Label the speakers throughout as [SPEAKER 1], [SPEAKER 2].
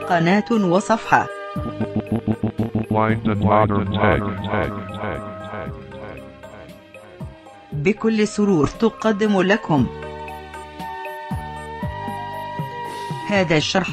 [SPEAKER 1] قناة وصفحة
[SPEAKER 2] Blind and modern tech.
[SPEAKER 1] بكل سرور تقدم لكم هذا الشرح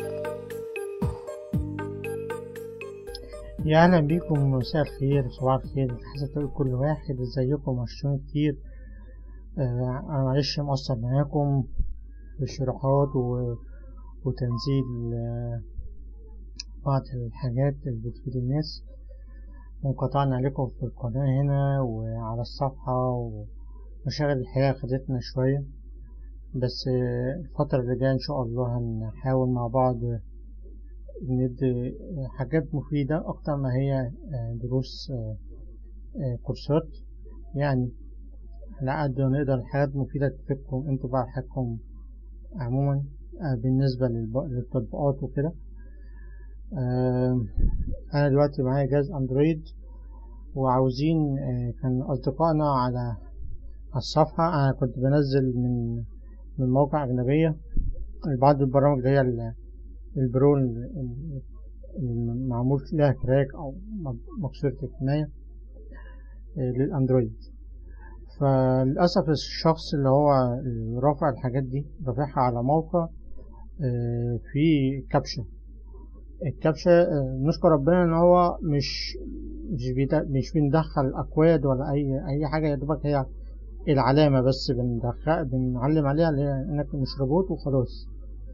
[SPEAKER 3] يا اهلا بيكم مساء الخير صباح الخير حسب توقيت كل واحد ازيكم وحشتوني كتير آه انا معلش مقصر معاكم في الشروحات و... وتنزيل آه بعض الحاجات اللي بتفيد الناس وانقطعنا عليكم في القناة هنا وعلى الصفحة ومشاغل الحياة خدتنا شوية بس آه الفترة اللي جاية ان شاء الله هنحاول مع بعض ندي حاجات مفيدة أكتر ما هي دروس كورسات يعني على قد ما نقدر حاجات مفيدة تفيدكم انتوا بقى حاجكم عموما بالنسبة للتطبيقات وكده أنا دلوقتي معايا جهاز أندرويد وعاوزين كان أصدقائنا على الصفحة أنا كنت بنزل من من موقع أجنبية بعض البرامج اللي هي البرو المعمول لها كراك او مكسورة الحماية للاندرويد فللأسف الشخص اللي هو رافع الحاجات دي رافعها على موقع في كابشة الكابشة نشكر ربنا ان هو مش مش مش بندخل اكواد ولا اي اي حاجة يا دوبك هي العلامة بس بندخل بنعلم عليها اللي هي انك مش روبوت وخلاص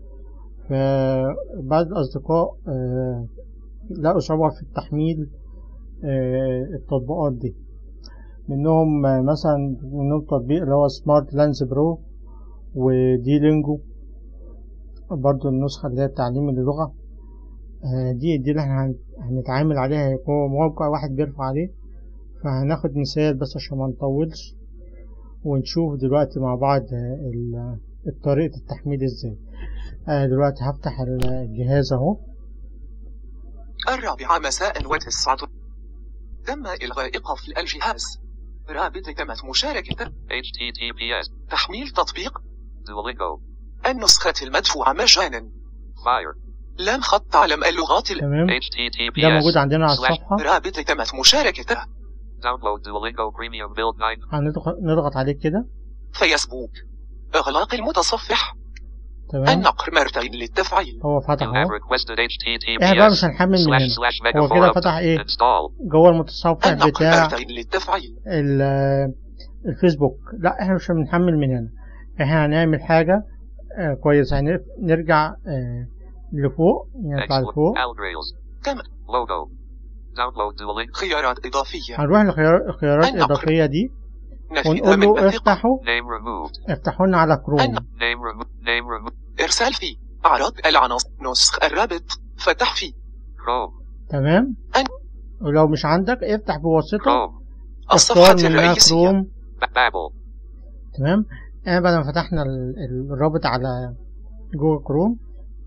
[SPEAKER 3] فبعض الأصدقاء لقوا صعوبة في التحميل التطبيقات دي منهم مثلا منهم تطبيق اللي هو سمارت لانز برو وديلينجو برضو النسخة اللي هي تعليم اللغة دي دي اللي احنا هنتعامل عليها هو موقع واحد بيرفع عليه فهناخد مثال بس عشان ما نطولش ونشوف دلوقتي مع بعض طريقة التحميل ازاي أنا دلوقتي هفتح الجهاز اهو
[SPEAKER 4] الرابعة مساء وتسعة تم إلغاء قفل الجهاز رابط تمت مشاركة
[SPEAKER 5] HTTPS
[SPEAKER 4] تحميل تطبيق
[SPEAKER 5] Duolingo
[SPEAKER 4] النسخة المدفوعة مجانا
[SPEAKER 5] Fire
[SPEAKER 4] لام خط علم اللغات ال...
[SPEAKER 3] تمام
[SPEAKER 5] HTTPS
[SPEAKER 3] ده موجود عندنا على
[SPEAKER 5] slash
[SPEAKER 3] الصفحة
[SPEAKER 4] رابط تمت مشاركته
[SPEAKER 5] Download Duolingo Premium Build 9
[SPEAKER 3] هنضغط نضغط عليه كده
[SPEAKER 4] فيسبوك إغلاق المتصفح
[SPEAKER 3] تمام
[SPEAKER 4] النقر مرتين للتفعيل
[SPEAKER 3] هو فتح
[SPEAKER 5] You have
[SPEAKER 3] اهو
[SPEAKER 5] requested
[SPEAKER 3] احنا بقى
[SPEAKER 5] HTTPS
[SPEAKER 3] مش هنحمل من
[SPEAKER 5] slash
[SPEAKER 3] هنا
[SPEAKER 5] slash
[SPEAKER 3] هو
[SPEAKER 5] megaphone
[SPEAKER 3] كده
[SPEAKER 5] up
[SPEAKER 3] فتح ايه
[SPEAKER 5] install
[SPEAKER 3] جوه المتصفح
[SPEAKER 4] النقر
[SPEAKER 3] بتاع
[SPEAKER 4] مرتين للتفعيل
[SPEAKER 3] ال- الفيسبوك لا احنا مش هنحمل من هنا احنا هنعمل حاجة آه كويسة هنرجع آه لفوق نطلع
[SPEAKER 5] Export
[SPEAKER 3] لفوق
[SPEAKER 5] Algrails
[SPEAKER 4] كم
[SPEAKER 5] Logo Download Duolingo
[SPEAKER 4] خيارات إضافية
[SPEAKER 3] هنروح لخيار الخيارات
[SPEAKER 4] النقر.
[SPEAKER 3] الإضافية دي
[SPEAKER 4] نفي
[SPEAKER 3] ونقول
[SPEAKER 4] من
[SPEAKER 3] له
[SPEAKER 4] الثقة
[SPEAKER 3] افتحوا
[SPEAKER 5] Name removed
[SPEAKER 3] افتحوا لنا على كروم
[SPEAKER 4] النقر.
[SPEAKER 5] Name removed Name removed
[SPEAKER 4] إرسال في أعراض العناصر نسخ الرابط فتح في
[SPEAKER 5] Chrome
[SPEAKER 3] تمام
[SPEAKER 4] أن-
[SPEAKER 3] ولو مش عندك افتح بواسطة
[SPEAKER 5] Chrome
[SPEAKER 4] الصفحة
[SPEAKER 3] اختار منها
[SPEAKER 4] الرئيسية
[SPEAKER 3] كروم
[SPEAKER 5] Ba- Babel
[SPEAKER 3] تمام احنا بعد ما فتحنا ال- ال- الرابط على جوجل كروم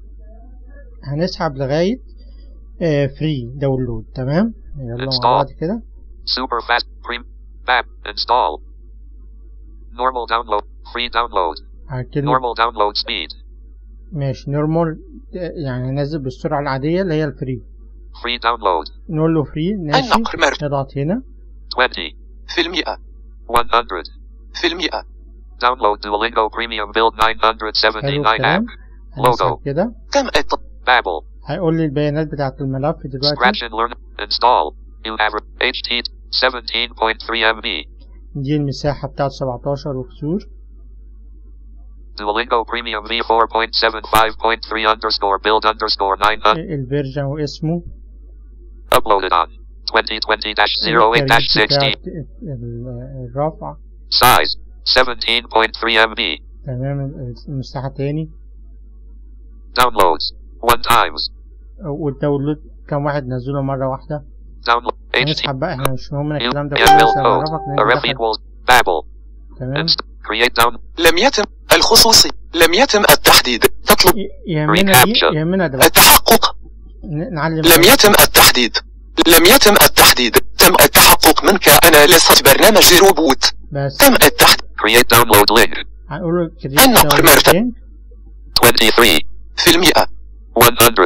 [SPEAKER 3] هنسحب لغاية فري داونلود تمام يلا مع
[SPEAKER 5] Install.
[SPEAKER 3] بعض كده
[SPEAKER 5] Super fast Prem Bab Install Normal download Free download
[SPEAKER 3] على كلمة
[SPEAKER 5] Normal download speed
[SPEAKER 3] ماشي نورمال يعني هنزل بالسرعة العادية اللي هي الفري
[SPEAKER 5] Free download
[SPEAKER 3] نقول له فري ماشي
[SPEAKER 4] النقر مرتين
[SPEAKER 3] نضغط هنا
[SPEAKER 5] 20
[SPEAKER 4] في المئة
[SPEAKER 5] 100
[SPEAKER 4] في المئة
[SPEAKER 5] Download Duolingo Premium Build
[SPEAKER 3] حلو
[SPEAKER 5] 979
[SPEAKER 3] الكلام
[SPEAKER 5] app
[SPEAKER 3] هنسحب
[SPEAKER 5] Logo.
[SPEAKER 3] كده
[SPEAKER 4] تم الت...
[SPEAKER 5] Babel
[SPEAKER 3] هيقول لي البيانات بتاعة الملف دلوقتي
[SPEAKER 5] Scratch and learn Install You have HT 17.3 MB
[SPEAKER 3] دي المساحة بتاعة 17 وكسور
[SPEAKER 5] Duolingo Premium V4.75.3 underscore build underscore 900
[SPEAKER 3] الفيرجن واسمه
[SPEAKER 5] uploaded on 2020-08-16
[SPEAKER 3] التاريخ بتاع ال- الرفع
[SPEAKER 5] size 17.3 MB
[SPEAKER 3] تمام المساحة تاني
[SPEAKER 5] downloads 1 times
[SPEAKER 3] والداونلود كم واحد نزله مرة واحدة
[SPEAKER 5] download HT
[SPEAKER 3] هنسحب بقى احنا مش مهمنا
[SPEAKER 5] You
[SPEAKER 3] الكلام ده
[SPEAKER 5] can
[SPEAKER 3] كله
[SPEAKER 5] build
[SPEAKER 3] بس
[SPEAKER 5] code
[SPEAKER 3] هنعرفك
[SPEAKER 5] a ref
[SPEAKER 3] ان
[SPEAKER 5] equals Babel
[SPEAKER 3] تمام
[SPEAKER 5] Inst- create down
[SPEAKER 4] لم يتم الخصوصي لم يتم التحديد تطلب
[SPEAKER 3] ي- يهمنا دي
[SPEAKER 5] Recaptcha.
[SPEAKER 3] يهمنا ده
[SPEAKER 4] التحقق
[SPEAKER 3] ن- نعلم
[SPEAKER 4] لم يتم التحديد لم يتم التحديد تم التحقق منك أنا لست برنامج روبوت
[SPEAKER 3] بس
[SPEAKER 4] تم التحديد
[SPEAKER 5] create download link
[SPEAKER 3] هنقول له كريت
[SPEAKER 4] النقر مرتب.
[SPEAKER 5] 23
[SPEAKER 4] في المئة
[SPEAKER 5] 100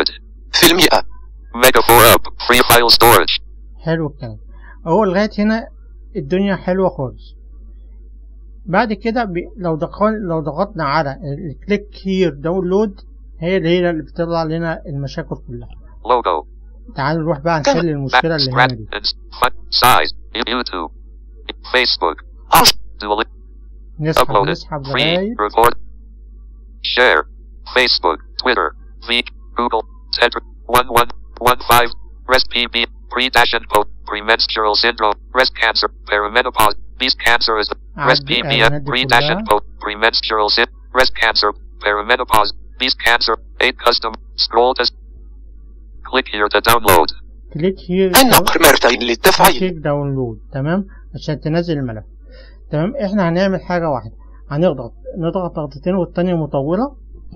[SPEAKER 4] في المئة
[SPEAKER 5] Mega 4 up. Free file storage.
[SPEAKER 3] حلو الكلام اهو لغاية هنا الدنيا حلوة خالص بعد كده ب... لو دخل لو ضغطنا على الكليك هير داونلود هي اللي هي اللي بتطلع لنا المشاكل كلها
[SPEAKER 5] Logo.
[SPEAKER 3] تعالوا نروح بقى نحل المشكلة
[SPEAKER 5] Back.
[SPEAKER 3] اللي هنا
[SPEAKER 5] Scratch.
[SPEAKER 3] دي
[SPEAKER 5] And f- size. YouTube. Facebook.
[SPEAKER 4] عشر
[SPEAKER 5] Dual.
[SPEAKER 3] نسحب
[SPEAKER 5] Uploaded.
[SPEAKER 3] نسحب
[SPEAKER 5] Free.
[SPEAKER 3] لغاية
[SPEAKER 5] Record. Share. Facebook. Twitter. V. Google. Tetra. 1115. Breast PB. Pre-dash info. Premenstrual syndrome. Breast cancer. Perimenopause. Breast cancer is the breast
[SPEAKER 3] عدي
[SPEAKER 5] PBS.
[SPEAKER 3] الإعلانات دي
[SPEAKER 5] Pre-dash
[SPEAKER 3] كلها
[SPEAKER 5] info. Premenstrual syndrome. Breast cancer. Perimenopause. Breast cancer. 8 custom. Scroll to. Click here to download.
[SPEAKER 3] كليك هير
[SPEAKER 4] النقر مرتين للتفعيل
[SPEAKER 3] كليك داونلود تمام عشان تنزل الملف تمام احنا هنعمل حاجة واحدة هنضغط نضغط ضغطتين والتانية مطولة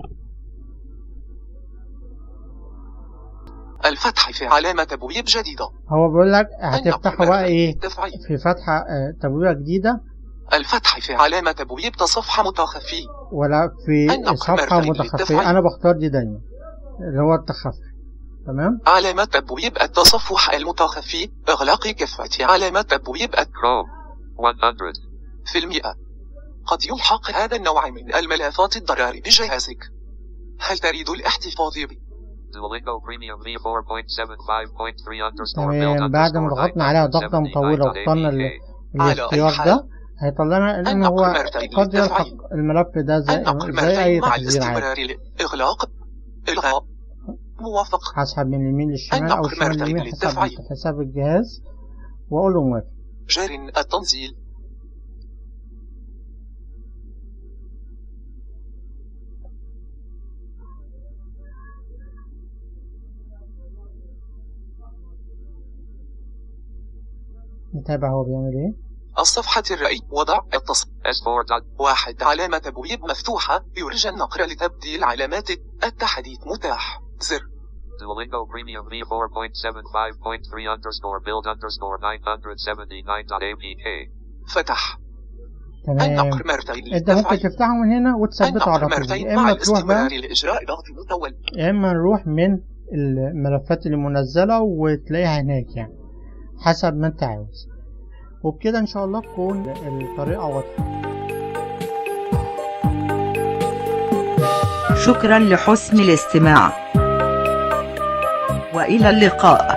[SPEAKER 4] الفتح في علامة تبويب جديدة
[SPEAKER 3] هو بيقول لك
[SPEAKER 4] النقر
[SPEAKER 3] هتفتحوا بقى
[SPEAKER 4] مرتين
[SPEAKER 3] ايه
[SPEAKER 4] للتفعيل
[SPEAKER 3] في فتحة آه، تبويبة جديدة
[SPEAKER 4] الفتح في علامة تبويب صفحة متخفي
[SPEAKER 3] ولا في
[SPEAKER 4] النقر
[SPEAKER 3] صفحة
[SPEAKER 4] مرتين
[SPEAKER 3] متخفية
[SPEAKER 4] للتفعيل.
[SPEAKER 3] انا بختار دي دايما اللي هو التخفي تمام
[SPEAKER 4] علامة تبويب التصفح المتخفي إغلاق كفة علامة تبويب الت-
[SPEAKER 5] Chrome. 100.
[SPEAKER 4] في المئة قد يلحق هذا النوع من الملفات الضرر بجهازك هل تريد الاحتفاظ ب
[SPEAKER 5] Duolingo Premium V4.75.3 underscore build
[SPEAKER 3] تمام بعد ما
[SPEAKER 5] underscore
[SPEAKER 3] ضغطنا عليها ضغطة مطولة واخترنا ال-
[SPEAKER 5] 979.apk.
[SPEAKER 4] على
[SPEAKER 3] الاختيار
[SPEAKER 4] أي حال،
[SPEAKER 3] ده هيطلع لنا ان
[SPEAKER 4] النقر
[SPEAKER 3] هو
[SPEAKER 4] مرتين
[SPEAKER 3] قد يلحق
[SPEAKER 4] للتفعيل.
[SPEAKER 3] الملف ده زي,
[SPEAKER 4] النقر
[SPEAKER 3] زي اي
[SPEAKER 4] مرتين مع
[SPEAKER 3] تحذير عادي
[SPEAKER 4] الاستمرار لإغلاق إلغاء موافق
[SPEAKER 3] هسحب من اليمين للشمال او
[SPEAKER 4] النقر
[SPEAKER 3] الشمال
[SPEAKER 4] مرتين
[SPEAKER 3] لليمين حسب
[SPEAKER 4] للتفعيل.
[SPEAKER 3] حساب الجهاز واقول له موافق
[SPEAKER 4] جار التنزيل
[SPEAKER 3] نتابع هو بيعمل ايه
[SPEAKER 4] الصفحة الرأي وضع التص
[SPEAKER 5] S4. dot-
[SPEAKER 4] واحد علامة تبويب مفتوحة يرجى النقر لتبديل علامات التحديث متاح زر
[SPEAKER 5] Duolingo Premium V4.75.3 underscore build underscore 979.apk.
[SPEAKER 4] فتح
[SPEAKER 3] تمام
[SPEAKER 4] النقر مرتين
[SPEAKER 3] انت ممكن
[SPEAKER 4] للتفعيل
[SPEAKER 3] تفتحه من هنا وتثبته على
[SPEAKER 4] النقر
[SPEAKER 3] طول
[SPEAKER 4] مرتين
[SPEAKER 3] يا
[SPEAKER 4] مع
[SPEAKER 3] اما تروح
[SPEAKER 4] الاستمرار
[SPEAKER 3] بقى
[SPEAKER 4] لإجراء ضغط مطول
[SPEAKER 3] يا اما نروح من الملفات اللي منزلة وتلاقيها هناك يعني حسب ما انت عاوز وبكده ان شاء الله تكون الطريقة واضحة
[SPEAKER 1] شكرا لحسن الاستماع وإلى اللقاء